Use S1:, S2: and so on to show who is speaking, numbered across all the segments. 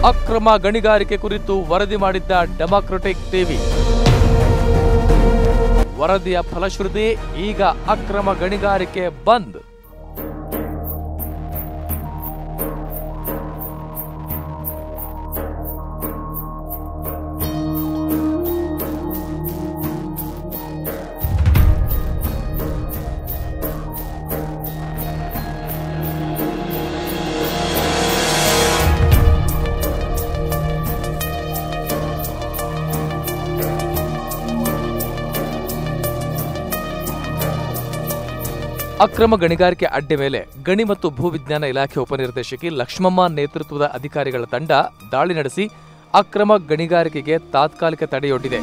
S1: ಅಕ್ರಮ ಗಣಿಗಾರಿಕೆ ಕುರಿತು ವರದಿ ಮಾಡಿದ್ದ ಡೆಮಾಕ್ರೆಟಿಕ್ ಟಿವಿ ವರದಿಯ ಫಲಶ್ರುತಿ ಈಗ ಅಕ್ರಮ ಗಣಿಗಾರಿಕೆ ಬಂದ್ ಅಕ್ರಮ ಗಣಿಗಾರಿಕೆ ಅಡ್ಡೆ ಮೇಲೆ ಗಣಿ ಮತ್ತು ಭೂವಿಜ್ಞಾನ ಇಲಾಖೆ ಉಪನಿರ್ದೇಶಕಿ ಲಕ್ಷ್ಮಮ್ಮ ನೇತೃತ್ವದ ಅಧಿಕಾರಿಗಳ ತಂಡ ದಾಳಿ ನಡೆಸಿ ಅಕ್ರಮ ಗಣಿಗಾರಿಕೆಗೆ ತಾತ್ಕಾಲಿಕ ತಡೆಯೊಡ್ಡಿದೆ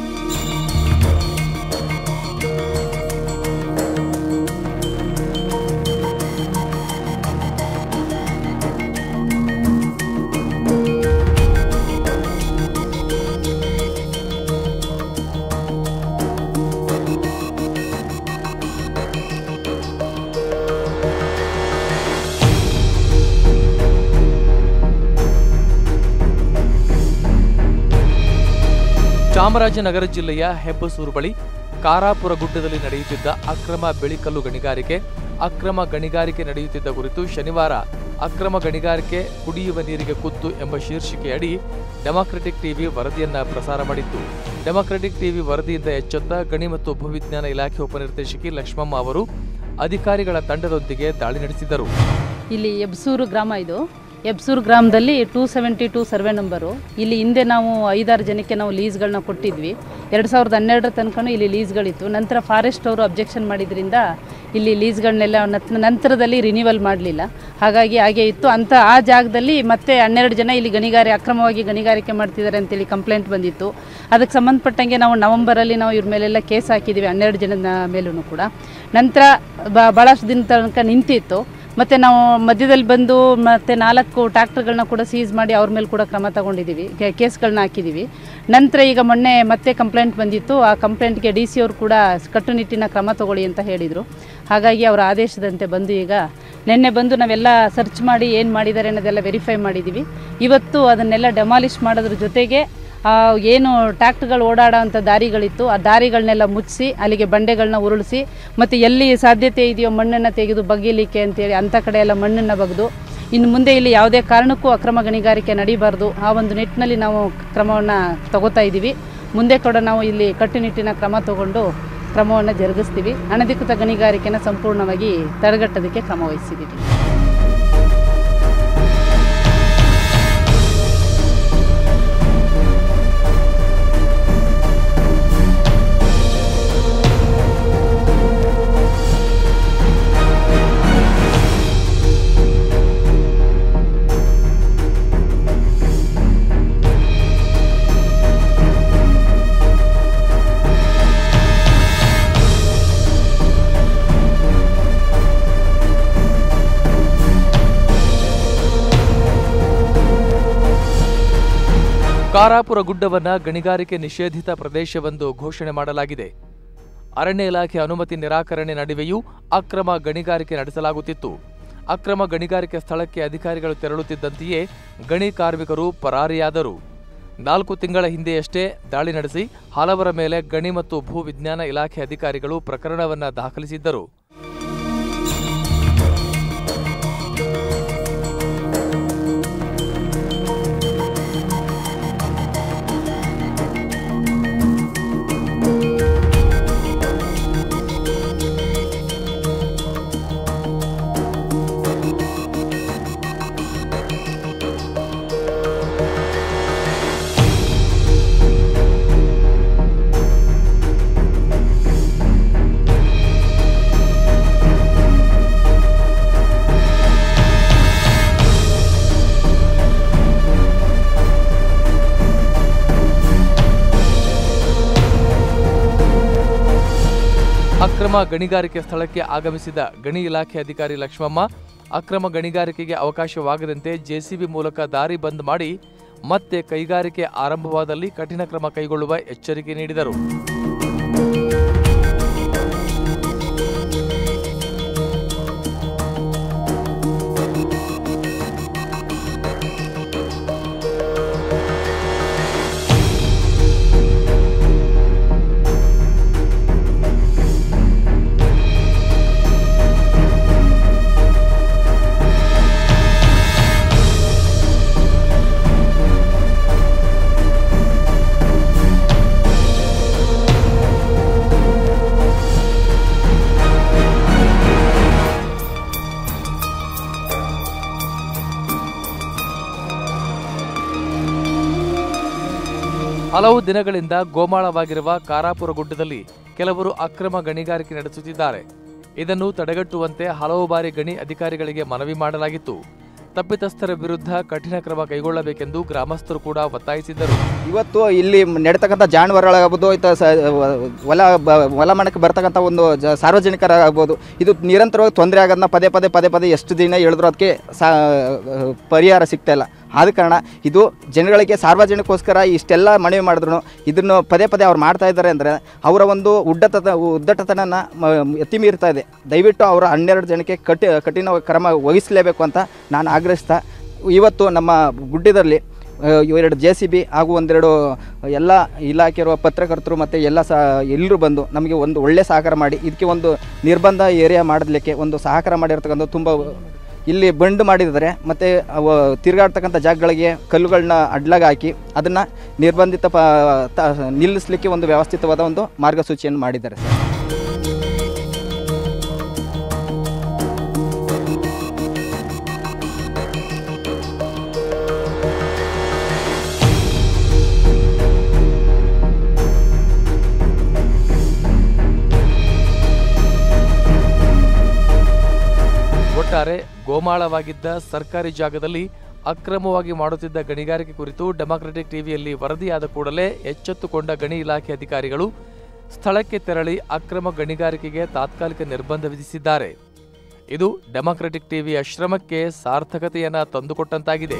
S1: ಚಾಮರಾಜನಗರ ಜಿಲ್ಲೆಯ ಹೆಬ್ಬಸೂರು ಬಳಿ ಕಾರಾಪುರ ಗುಡ್ಡದಲ್ಲಿ ನಡೆಯುತ್ತಿದ್ದ ಅಕ್ರಮ ಬೆಳಿಕಲ್ಲು ಗಣಿಗಾರಿಕೆ ಅಕ್ರಮ ಗಣಿಗಾರಿಕೆ ನಡೆಯುತ್ತಿದ್ದ ಕುರಿತು ಶನಿವಾರ ಅಕ್ರಮ ಗಣಿಗಾರಿಕೆ ಕುಡಿಯುವ ನೀರಿಗೆ ಕುತ್ತು ಎಂಬ ಶೀರ್ಷಿಕೆಯಡಿ ಡೆಮಾಕ್ರೆಟಿಕ್ ಟಿವಿ ವರದಿಯನ್ನ ಪ್ರಸಾರ ಮಾಡಿತ್ತು ಡೆಮಾಕ್ರೆಟಿಕ್ ಟಿವಿ ವರದಿಯಿಂದ ಎಚ್ಚೆತ್ತ ಗಣಿ ಮತ್ತು ಭೂವಿಜ್ಞಾನ ಇಲಾಖೆ ಉಪನಿರ್ದೇಶಕಿ ಲಕ್ಷ್ಮಮ್ಮ ಅವರು ಅಧಿಕಾರಿಗಳ ತಂಡದೊಂದಿಗೆ ದಾಳಿ ನಡೆಸಿದರು
S2: ಇಲ್ಲಿ ಎಬ್ಸೂರು ಗ್ರಾಮ ಇದು ಎಬ್ಸೂರು ಗ್ರಾಮದಲ್ಲಿ two seventy two survey number ಇಲ್ಲಿ ಹಿಂದೆ ನಾವು ಐದಾರು ಜನಕ್ಕೆ ನಾವು ಲೀಸ್ಗಳನ್ನ ಕೊಟ್ಟಿದ್ವಿ ಎರಡು ಸಾವಿರದ ಹನ್ನೆರಡರ ತನಕನೂ ಇಲ್ಲಿ ಲೀಸ್ಗಳಿತ್ತು ನಂತರ ಫಾರೆಸ್ಟ್ ಅವರು ಅಬ್ಜೆಕ್ಷನ್ ಮಾಡಿದ್ರಿಂದ ಇಲ್ಲಿ ಲೀಸ್ಗಳನ್ನೆಲ್ಲ ನತ್- ನಂತರದಲ್ಲಿ ರಿನಿವಲ್ ಮಾಡಲಿಲ್ಲ ಹಾಗಾಗಿ ಹಾಗೆ ಇತ್ತು ಅಂತ ಆ ಜಾಗದಲ್ಲಿ ಮತ್ತೆ ಹನ್ನೆರಡು ಜನ ಇಲ್ಲಿ ಗಣಿಗಾರಿ ಅಕ್ರಮವಾಗಿ ಗಣಿಗಾರಿಕೆ ಮಾಡ್ತಿದ್ದಾರೆ ಅಂತೇಳಿ ಕಂಪ್ಲೇಂಟ್ ಬಂದಿತ್ತು ಅದಕ್ಕೆ ಸಂಬಂಧಪಟ್ಟಂಗೆ ನಾವು ನವಂಬರಲ್ಲಿ ನಾವು ಇವ್ರ ಮೇಲೆಲ್ಲ ಕೇಸ್ ಹಾಕಿದ್ದೀವಿ ಹನ್ನೆರಡು ಜನದ ಮೇಲೂ ಕೂಡ ನಂತರ ಬ ಭಾಳಷ್ಟು ದಿನ ತನಕ ನಿಂತಿತ್ತು ಮತ್ತು ನಾವು ಮಧ್ಯದಲ್ಲಿ ಬಂದು ಮತ್ತು ನಾಲ್ಕು ಟ್ಯಾಕ್ಟರ್ಗಳನ್ನ ಕೂಡ ಸೀಸ್ ಮಾಡಿ ಅವ್ರ ಮೇಲೆ ಕೂಡ ಕ್ರಮ ತಗೊಂಡಿದ್ದೀವಿ ಕೇ- ಕೇಸ್ಗಳನ್ನ ಹಾಕಿದ್ದೀವಿ ನಂತರ ಈಗ ಮೊನ್ನೆ ಮತ್ತೆ ಕಂಪ್ಲೇಂಟ್ ಬಂದಿತ್ತು ಆ ಕಂಪ್ಲೇಂಟ್ಗೆ ಡಿ ಸಿ ಅವರು ಕೂಡ ಕಟ್ಟುನಿಟ್ಟಿನ ಕ್ರಮ ತಗೊಳ್ಳಿ ಅಂತ ಹೇಳಿದರು ಹಾಗಾಗಿ ಅವರ ಆದೇಶದಂತೆ ಬಂದು ಈಗ ನಿನ್ನೆ ಬಂದು ನಾವೆಲ್ಲ ಸರ್ಚ್ ಮಾಡಿ ಏನು ಮಾಡಿದ್ದಾರೆ ಅನ್ನೋದೆಲ್ಲ ವೆರಿಫೈ ಮಾಡಿದ್ದೀವಿ ಇವತ್ತು ಅದನ್ನೆಲ್ಲ ಡೆಮಾಲಿಷ್ ಮಾಡೋದ್ರ ಜೊತೆಗೆ ಆ, ಏನು ಟ್ಯಾಕ್ಟ್ಗಳು ಓಡಾಡೋ ಅಂಥ ದಾರಿಗಳಿತ್ತು ಆ ದಾರಿಗಳನ್ನೆಲ್ಲ ಮುಚ್ಚಿಸಿ ಅಲ್ಲಿಗೆ ಬಂಡೆಗಳನ್ನ ಉರುಳಿಸಿ ಮತ್ತು ಎಲ್ಲಿ ಸಾಧ್ಯತೆ ಇದೆಯೋ ಮಣ್ಣನ್ನು ತೆಗೆದು ಬಗೀಲಿಕ್ಕೆ ಅಂತೇಳಿ ಅಂಥ ಕಡೆ ಎಲ್ಲ ಮಣ್ಣನ್ನು ಬಗೆದು ಇನ್ನು ಮುಂದೆ ಇಲ್ಲಿ ಯಾವುದೇ ಕಾರಣಕ್ಕೂ ಅಕ್ರಮ ಗಣಿಗಾರಿಕೆ ನಡೀಬಾರ್ದು ಆ ಒಂದು ನಿಟ್ಟಿನಲ್ಲಿ ನಾವು ಕ್ರಮವನ್ನು ತಗೋತಾ ಇದ್ದೀವಿ ಮುಂದೆ ಕೂಡ ನಾವು ಇಲ್ಲಿ ಕಟ್ಟುನಿಟ್ಟಿನ ಕ್ರಮ ತಗೊಂಡು ಕ್ರಮವನ್ನು ಜರುಗಿಸ್ತೀವಿ ಅನಧಿಕೃತ ಗಣಿಗಾರಿಕೆನ ಸಂಪೂರ್ಣವಾಗಿ ತಡೆಗಟ್ಟೋದಕ್ಕೆ ಕ್ರಮ ವಹಿಸಿದ್ದೀವಿ
S1: ಕಾರಾಪುರ ಗುಡ್ಡವನ್ನ ಗಣಿಗಾರಿಕೆ ನಿಷೇಧಿತ ಪ್ರದೇಶವೆಂದು ಘೋಷಣೆ ಮಾಡಲಾಗಿದೆ ಅರಣ್ಯ ಇಲಾಖೆ ಅನುಮತಿ ನಿರಾಕರಣೆ ನಡುವೆಯೂ ಅಕ್ರಮ ಗಣಿಗಾರಿಕೆ ನಡೆಸಲಾಗುತ್ತಿತ್ತು ಅಕ್ರಮ ಗಣಿಗಾರಿಕೆ ಸ್ಥಳಕ್ಕೆ ಅಧಿಕಾರಿಗಳು ತೆರಳುತ್ತಿದ್ದಂತೆಯೇ ಗಣಿ ಕಾರ್ಮಿಕರು ಪರಾರಿಯಾದರು ನಾಲ್ಕು ತಿಂಗಳ ಹಿಂದೆಯಷ್ಟೇ ದಾಳಿ ನಡೆಸಿ ಹಲವರ ಮೇಲೆ ಗಣಿ ಮತ್ತು ಭೂ ವಿಜ್ಞಾನ ಇಲಾಖೆ ಅಧಿಕಾರಿಗಳು ಪ್ರಕರಣವನ್ನ ದಾಖಲಿಸಿದ್ದರು ಅಕ್ರಮ ಗಣಿಗಾರಿಕೆ ಸ್ಥಳಕ್ಕೆ ಆಗಮಿಸಿದ ಗಣಿ ಇಲಾಖೆ ಅಧಿಕಾರಿ ಲಕ್ಷ್ಮಮ್ಮ ಅಕ್ರಮ ಗಣಿಗಾರಿಕೆಗೆ ಅವಕಾಶವಾಗದಂತೆ ಜೆಸಿಬಿ ಮೂಲಕ ದಾರಿ ಬಂದ್ ಮಾಡಿ ಮತ್ತೆ ಕೈಗಾರಿಕೆ ಆರಂಭವಾದಲ್ಲಿ ಕಠಿಣ ಕ್ರಮ ಕೈಗೊಳ್ಳುವ ಎಚ್ಚರಿಕೆ ನೀಡಿದರು ಹಲವು ದಿನಗಳಿಂದ ಗೋಮಾಳವಾಗಿರುವ ಕಾರಾಪುರ ಗುಡ್ಡದಲ್ಲಿ ಕೆಲವರು ಅಕ್ರಮ ಗಣಿಗಾರಿಕೆ ನಡೆಸುತ್ತಿದ್ದಾರೆ ಇದನ್ನು ತಡೆಗಟ್ಟುವಂತೆ ಹಲವು ಬಾರಿ ಗಣಿ ಅಧಿಕಾರಿಗಳಿಗೆ ಮನವಿ ಮಾಡಲಾಗಿತ್ತು ತಪ್ಪಿತಸ್ಥರ ವಿರುದ್ಧ ಕಠಿಣ ಕ್ರಮ ಕೈಗೊಳ್ಳಬೇಕೆಂದು ಗ್ರಾಮಸ್ಥರು ಕೂಡ ಒತ್ತಾಯಿಸಿದ್ದರು
S3: ಇವತ್ತು ಇಲ್ಲಿ ನಡೀತಕ್ಕಂಥ ಜಾನುವಾರುಗಳಾಗ್ಬೋದು ಆಯ್ತಾ ಸ ಹೊಲ ಬ ಹೊಲ ಮನಕ್ಕೆ ಬರ್ತಕ್ಕಂಥ ಒಂದು ಜ ಸಾರ್ವಜನಿಕರಾಗ್ಬೋದು ಇದು ನಿರಂತರವಾಗಿ ತೊಂದರೆ ಆಗೋದನ್ನ ಪದೇ ಪದೇ ಪದೇ ಪದೇ ಎಷ್ಟು ದಿನ ಹೇಳಿದ್ರು ಅದಕ್ಕೆ ಸಾ ಪರಿಹಾರ ಸಿಗ್ತಾ ಇಲ್ಲ ಆದ ಕಾರಣ ಇದು ಜನಗಳಿಗೆ ಸಾರ್ವಜನಿಕೋಸ್ಕರ ಇಷ್ಟೆಲ್ಲ ಮನವಿ ಮಾಡಿದ್ರು ಇದನ್ನು ಪದೇ ಪದೇ ಅವ್ರು ಮಾಡ್ತಾ ಇದ್ದಾರೆ ಅಂದರೆ ಅವರ ಒಂದು ಉಡ್ಡತ ಉದ್ದಟತನನ ಮ- ಎತ್ತಿ ಮೀರ್ತಾ ಇದೆ ದಯವಿಟ್ಟು ಅವರ ಹನ್ನೆರಡು ಜನಕ್ಕೆ ಕಠಿ ಕಠಿಣ ಕ್ರಮ ವಹಿಸಲೇಬೇಕು ಅಂತ ನಾನು ಆಗ್ರಹಿಸ್ತಾ ಇವತ್ತು ನಮ್ಮ ಗುಡ್ಡದಲ್ಲಿ ಆ, ಎರಡು ಜೆ ಸಿ ಬಿ ಹಾಗೂ ಒಂದೆರಡು ಎಲ್ಲ ಇಲಾಖೆಯ ಪತ್ರಕರ್ತರು ಮತ್ತು ಎಲ್ಲ ಸಹ ಎಲ್ಲರೂ ಬಂದು ನಮಗೆ ಒಂದು ಒಳ್ಳೆ ಸಹಕಾರ ಮಾಡಿ ಇದಕ್ಕೆ ಒಂದು ನಿರ್ಬಂಧ ಏರಿಯಾ ಮಾಡಲಿಕ್ಕೆ ಒಂದು ಸಹಕಾರ ಮಾಡಿರ್ತಕ್ಕಂಥ ತುಂಬ ಇಲ್ಲಿ ಬಂಡ್ ಮಾಡಿದ್ದಾರೆ ಮತ್ತು ಅವ ತಿರುಗಾಡ್ತಕ್ಕಂಥ ಜಾಗಗಳಿಗೆ ಕಲ್ಲುಗಳನ್ನ ಅಡ್ಲಾಗ ಹಾಕಿ ಅದನ್ನು ನಿರ್ಬಂಧಿತ ಪ ತ ನಿಲ್ಲಿಸಲಿಕ್ಕೆ ಒಂದು ವ್ಯವಸ್ಥಿತವಾದ ಒಂದು ಮಾರ್ಗಸೂಚಿಯನ್ನು ಮಾಡಿದ್ದಾರೆ ಸರ್
S1: ಒಟ್ಟಾರೆ ಗೋಮಾಳವಾಗಿದ್ದ ಸರ್ಕಾರಿ ಜಾಗದಲ್ಲಿ ಅಕ್ರಮವಾಗಿ ಮಾಡುತ್ತಿದ್ದ ಗಣಿಗಾರಿಕೆ ಕುರಿತು ಡೆಮಾಕ್ರೆಟಿಕ್ ಟಿವಿಯಲ್ಲಿ ವರದಿಯಾದ ಕೂಡಲೇ ಎಚ್ಚೆತ್ತುಕೊಂಡ ಗಣಿ ಇಲಾಖೆ ಅಧಿಕಾರಿಗಳು ಸ್ಥಳಕ್ಕೆ ತೆರಳಿ ಅಕ್ರಮ ಗಣಿಗಾರಿಕೆಗೆ ತಾತ್ಕಾಲಿಕ ನಿರ್ಬಂಧ ವಿಧಿಸಿದ್ದಾರೆ ಇದು ಡೆಮಾಕ್ರೆಟಿಕ್ ಟಿವಿಯ ಶ್ರಮಕ್ಕೆ ಸಾರ್ಥಕತೆಯನ್ನ ತಂದುಕೊಟ್ಟಂತಾಗಿದೆ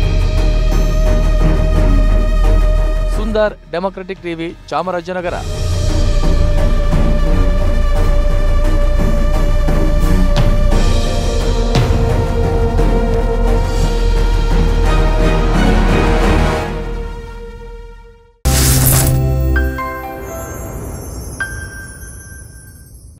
S1: ಸುಂದರ್ ಡೆಮಾಕ್ರೆಟಿಕ್ ಟಿವಿ ಚಾಮರಾಜನಗರ